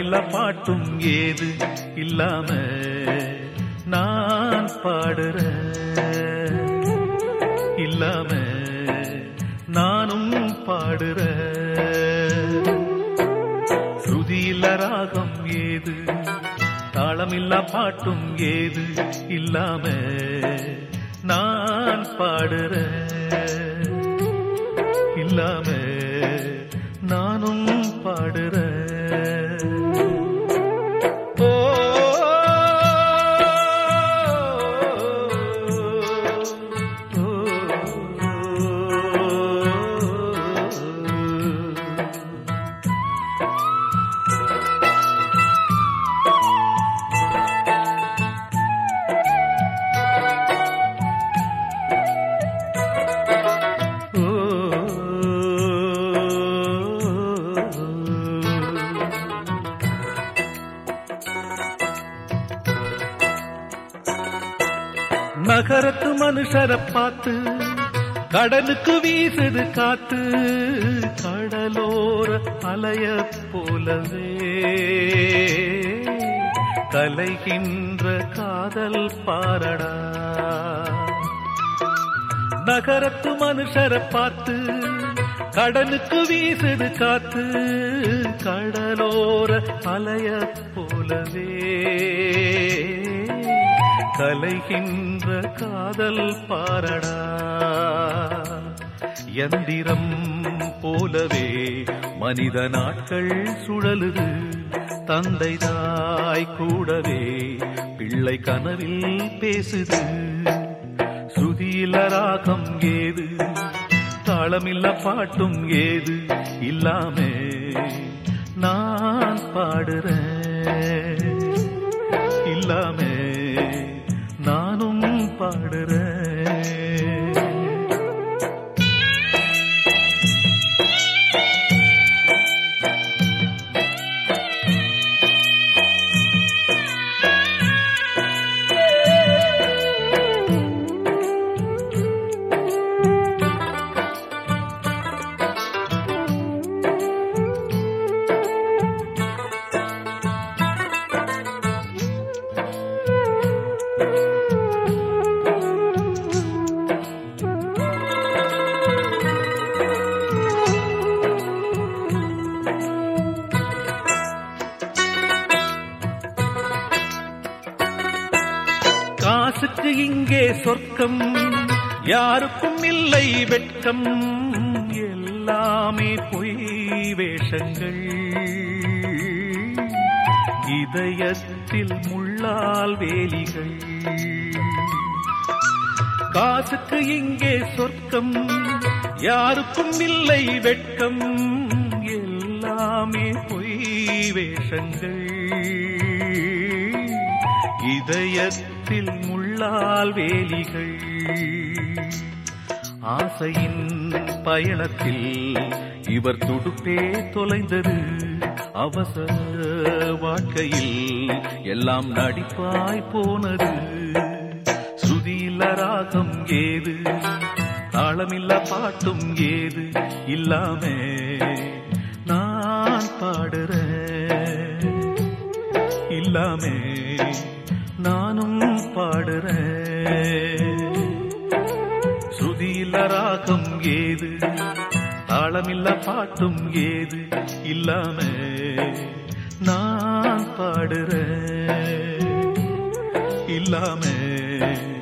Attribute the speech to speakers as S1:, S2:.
S1: தாளமில்ல பாட்டும் ஏது இல்லாம நான் பாடுற இல்லாம நானும் பாடுற ஸ்ருதியில்ல ராகம் ஏது தாளமில்ல பாட்டும் ஏது இல்லாம நான் பாடுற இல்லாம நானும் பாடுற ஓ நகரத்து மனுஷரை பார்த்து கடலுக்கு வீசுது காத்து கடலோர அலைய போலவே கலைகின்ற காதல் பாரடா நகரத்து மனுஷரை பார்த்து கடலுக்கு வீசுது காத்து கடலோர அலைய போலவே கலைகின்ற காதல் பாரடா எந்திரம் போலவே மனித நாட்கள் சுழலுது தந்தை தாய் கூடவே பிள்ளை கனவில் பேசுது சுதியில ராகம் ஏது தாளமில்ல பாட்டும் ஏது இல்லாமே நான் பாடுறேன் இல்லாமே நானும் பாடுறேன் காசுக்கு இங்கே சொர்க்கம் யாருக்கும் இல்லை வெட்கம் எல்லாமே பொய் வேஷங்கள் இதயத்தில் முள்ளால் வேலிகள் காசுக்கு இங்கே சொர்க்கம் யாருக்கும் இல்லை வெட்கம் எல்லாமே பொய் வேஷங்கள் இதயத்தில் முள்ளால் வேலிகள் ஆசையின் பயணத்தில் இவர் துடுப்பே தொலைந்தது அவசர வாழ்க்கையில் எல்லாம் நடிப்பாய் போனது ஸ்ருதியில்ல ராகம் ஏது தாளமில்ல பாட்டும் ஏது இல்லாமே நான் பாடுறேன் இல்லாமே நானும் பாடுறேன் ஸ்ருதியில்ல ராகம் ஏது தாளமில்ல பாட்டும் ஏது இல்லாம நான் பாடுறேன் இல்லாம